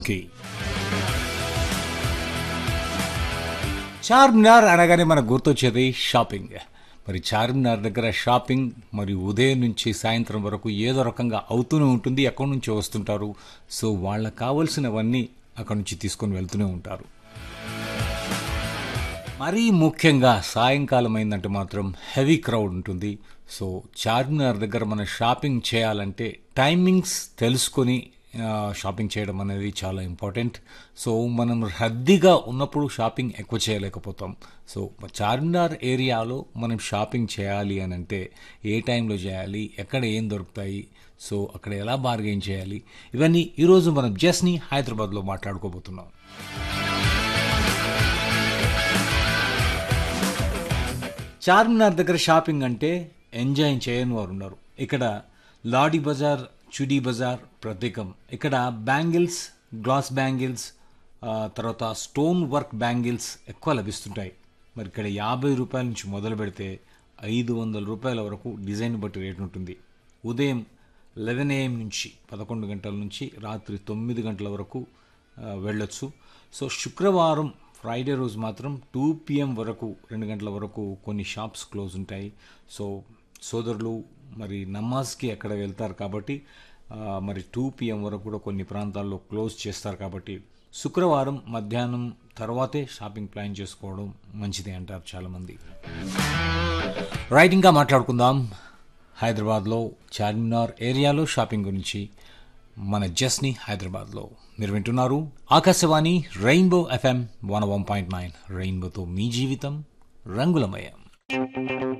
కి చార్మినార్ అనగానే మనకు గుర్తొచ్చేది షాపింగ్ మరి చార్మినార్ దగ్గర షాపింగ్ మరి ఉదయం నుంచి సాయంత్రం వరకు ఏదో రకంగా అవుతూనే ఉంటుంది ఎక్కడి నుంచి వస్తుంటారు సో వాళ్ళకి కావలసినవన్నీ అక్కడి నుంచి తీసుకొని వెళ్తూనే ఉంటారు మరీ ముఖ్యంగా సాయంకాలం అయిందంటే మాత్రం హెవీ క్రౌడ్ ఉంటుంది సో చార్మినార్ దగ్గర మనం షాపింగ్ చేయాలంటే టైమింగ్స్ తెలుసుకొని ఆ, షాపింగ్ చేయడం అనేది చాలా ఇంపార్టెంట్ సో మనం రద్దీగా ఉన్నప్పుడు షాపింగ్ ఎక్కువ చేయలేకపోతాం సో చార్మినార్ ఏరియాలో మనం షాపింగ్ చేయాలి అని అంటే ఏ టైంలో చేయాలి ఎక్కడ ఏం దొరుకుతాయి సో అక్కడ ఎలా బార్గెయిన్ చేయాలి ఇవన్నీ ఈరోజు మనం జస్ని హైదరాబాద్లో మాట్లాడుకోబోతున్నాం చార్మినార్ దగ్గర షాపింగ్ అంటే ఎంజాయ్ చేయని వారు ఉన్నారు ఇక్కడ లాడీ బజార్ చుడీ బజార్ ప్రత్యేకం ఇక్కడ బ్యాంగిల్స్ గ్లాస్ బ్యాంగిల్స్ ఆ, తర్వాత స్టోన్ వర్క్ బ్యాంగిల్స్ ఎక్కువ లభిస్తుంటాయి మరి ఇక్కడ యాభై రూపాయల నుంచి మొదలు పెడితే ఐదు వందల రూపాయల వరకు డిజైన్ బట్టి రేట్ ఉంటుంది ఉదయం లెవెన్ ఏఎం నుంచి పదకొండు గంటల నుంచి రాత్రి తొమ్మిది గంటల వరకు ఆ, వెళ్ళొచ్చు సో శుక్రవారం ఫ్రైడే రోజు మాత్రం టూ పిఎం వరకు రెండు గంటల వరకు కొన్ని షాప్స్ క్లోజ్ ఉంటాయి సో సోదరులు మరి నమాజ్కి అక్కడ వెళ్తారు కాబట్టి ఆ, మరి టూ పిఎం వరకు కూడా కొన్ని ప్రాంతాల్లో క్లోజ్ చేస్తారు కాబట్టి శుక్రవారం మధ్యాహ్నం తర్వాతే షాపింగ్ ప్లాన్ చేసుకోవడం మంచిది అంటారు చాలామంది రైట్ ఇంకా మాట్లాడుకుందాం హైదరాబాద్లో చార్మినార్ ఏరియాలో షాపింగ్ గురించి మన జస్ని హైదరాబాద్లో మీరు వింటున్నారు Akashvani rainbow FM one one point nine రెయిన్బోతో మీ జీవితం రంగులమయం